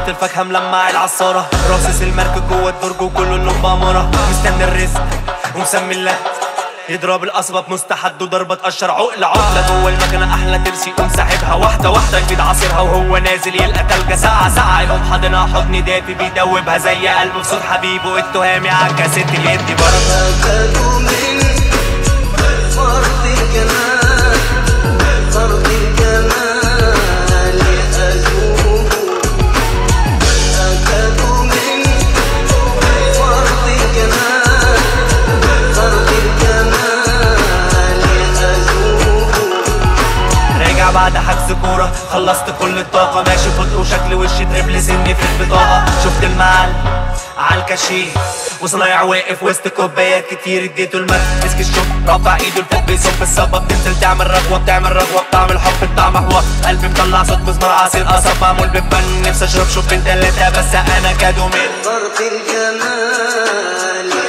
شفت الفاكهة ملمع العصارة راصص المركب جوه الدرج وكله اللون بأمارة مستني الرزق ومسمي الله يضرب القصبة بمستحد وضربة تقشر عقل عقلة جوه المكنة أحلى ترسي يقوم ساحبها واحدة واحدة يفيد عصيرها وهو نازل يلقى تلجة ساعة ساعة يقوم حاضنها حضن دافي بيدوبها زي قلبه بصوت حبيبه التهامي عالكاسيت يدي بركة أكلوا من فرط الجمال فرط الجمال أذوق أكلوا من فرط الجمال فرط الجمال أذوق راجع بعد حجز كورة خلصت كل الطاقة ماشي بطء وشكل وشي تربل سني في البطاقة شفت المعلم عالكاشيه وصنايع واقف وسط كوبايات كتير اديته المد مسك الشوك رافع ايده لفوق بيصب الصبة بتنزل تعمل رغوة بتعمل رغوة بطعم الحب بطعم حوار قلبي مطلع صوت مزمار عصير قصب معمول بفن نفسي اشرب شوبين تلاتة بس انا كادو من فرط الجمال